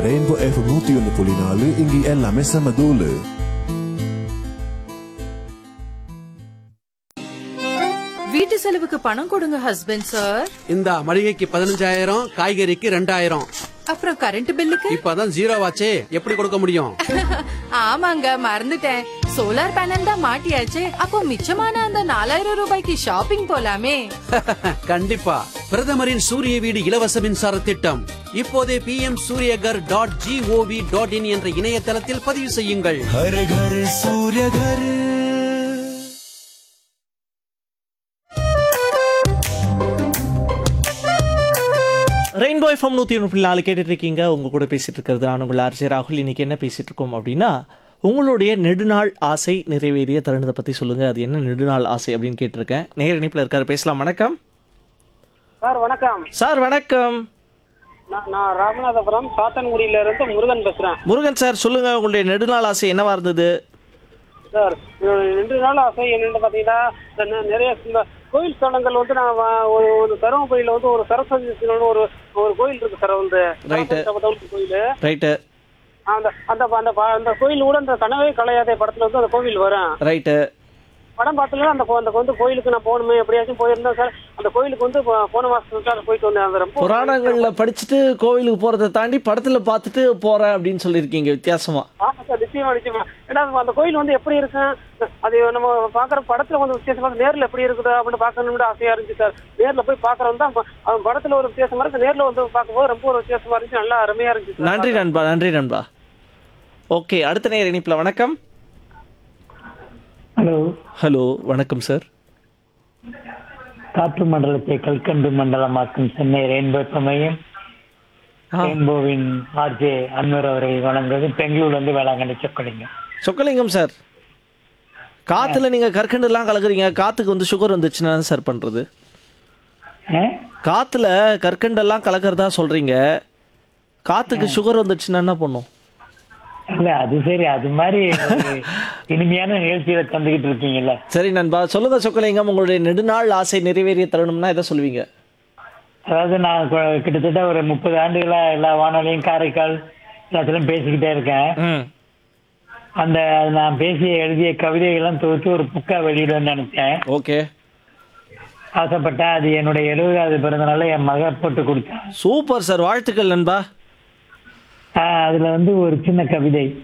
Rainbow F நூத்தி ஒன்னு புள்ளி நாலு இங்க எல்லாமே செம தூளு வீட்டு செலவுக்கு பணம் கொடுங்க ஹஸ்பண்ட் சார் இந்த மளிகைக்கு பதினஞ்சாயிரம் காய்கறிக்கு ரெண்டாயிரம் அப்புறம் கரண்ட் பில்லுக்கு இப்பதான் ஜீரோ ஆச்சே எப்படி கொடுக்க முடியும் ஆமாங்க மறந்துட்டேன் சோலார் பேனல் தான் மாட்டியாச்சு அப்போ மிச்சமான அந்த நாலாயிரம் ரூபாய்க்கு ஷாப்பிங் போலாமே கண்டிப்பா பிரதமரின் சூரிய வீடு இலவச மின்சார திட்டம் இப்போதே P M Suryaghar dot GOV dot IN என்ற இணையதளத்தில் பதிவு செய்யுங்கள் ரெயின்போ எஃப்எம் நூற்றி ஒன்று புள்ளி நாலு கேட்டுட்டு இருக்கீங்க உங்க கூட பேசிட்டு இருக்கிறது நான் உங்கள் ஆர்ஜே ராகுல் இன்னைக்கு என்ன பேசிட்டு இருக்கோம் அப்படின்னா உங்களுடைய நெடுநாள் ஆசை நிறைவேறிய தருணத்தை பற்றி சொல்லுங்க அது என்ன நெடுநாள் ஆசை அப்படின்னு கேட்டிருக்கேன் நேர் இணைப்பில் இருக்காரு பேசலாம் வணக்கம் சார் வணக்கம் சார் வணக்கம் நான் நான் ராமநாதபுரம் சாத்தன்குடியில இருந்து முருகன் பேசுறேன் முருகன் சார் சொல்லுங்க உங்களுடைய நெடுநாள் ஆசை என்னவா இருந்தது சார் இது ரெண்டு நாள் ஆசை என்னன்னு பாத்தீங்கன்னா இந்த நெ- நிறைய இந்த கோயில் ஸ்தலங்கள் வந்து நான் வ- ஒரு ஒரு தருமபுரியில வந்து ஒரு சரஸ்வதி சிவன் ஒரு ஒரு கோயில் இருக்கு சார் வந்து Right. சரஸ்வதி கோயில் ரைட்டு அந்த அந்த அந்த ப- அந்த கோயில் கூட இந்த கனவே கலையாதே படத்துல வந்து அந்த கோவில் வரும் ரைட்டு படம் பார்த்ததுல அந்த கோ- அந்த வந்து கோயிலுக்கு நான் போகணுமே எப்படியாச்சும் போயிருந்தேன் சார் அந்த கோயிலுக்கு வந்து போ- போன மாசத்துக்கு தான் போயிட்டு வந்தேன் அந்த ரொம்ப புராணங்கள்ல படிச்சுட்டு கோவிலுக்கு போறதை தாண்டி படத்துல பார்த்துட்டு போறேன் அப்படின்னு சொல்லியிருக்கீங்க வித்தியாசமா ஆமா சார் நிச்சயமா நிச்சயமா ஏன்னா அந்த கோயில் வந்து எப்படி இருக்கு அது நம்ம பாக்குற படத்துல வந்து வித்தியாசமா இருக்கு. நேர்ல எப்படி இருக்குது அப்படின்னு பாக்கணும்னு ஆசையா இருந்துச்சு சார் நேர்ல போய் பாக்குறவங்க தான் ப- அவன் படத்துல ஒரு வித்தியாசமா இருக்கு நேர்ல வந்து பார்க்கும்போது ரொம்ப ஒரு வித்தியாசமா இருந்துச்சு நல்லா அருமையா இருந்துச்சு சார். நன்றி நண்பா நன்றி நண்பா ஓகே அடுத்த நேர் இணைப்பில் வணக்கம் ஹலோ ஹலோ வணக்கம் சார் காற்று மண்டலத்தை கல்கண்டு மண்டலமாக்கும் சென்னை ரெயின்போ சமயம் ரெயின்போவின் ஆர்ஜே அன்வர் அவர்கள் வழங்குவது பெங்களூர்ல இருந்து வேளாங்கண்ணி சொக்கலிங்க சொக்கலிங்கம் சார் காத்துல நீங்க கற்கண்டுலாம் கலக்குறீங்க காத்துக்கு வந்து சுகர் வந்துச்சுன்னா என்ன சார் பண்றது காத்துல கற்கண்டெல்லாம் கலக்கிறதா சொல்றீங்க காத்துக்கு சுகர் வந்துச்சுன்னா என்ன பண்ணும் இல்ல அது சரி அது மாதிரி ஒரு இனிமையான நிகழ்ச்சியில தந்துகிட்டு இருக்கீங்கல்ல சரி நண்பா சொல்லுங்க சொக்கலிங்கம் உங்களுடைய நெடுநாள் ஆசை நிறைவேறிய தருணம்னா எதை சொல்லுவீங்க அதாவது நான் கு- கிட்டத்தட்ட ஒரு முப்பது ஆண்டுகளா எல்லா வானொலியும் காரைக்கால் எல்லாத்திலும் பேசிக்கிட்டே இருக்கேன் ம் அந்த நான் பேசிய எழுதிய கவிதைகள்லாம் தொகுத்து ஒரு புக்கா வெளியிடுவேன்னு நினைச்சேன் ஓகே ஆசைப்பட்டேன் அது என்னுடைய எழுபதாவது பிறந்தநாள என் மக போட்டு கொடுத்தேன் சூப்பர் சார் வாழ்த்துக்கள் நண்பா ஆஹ் அதுல வந்து ஒரு சின்ன கவிதை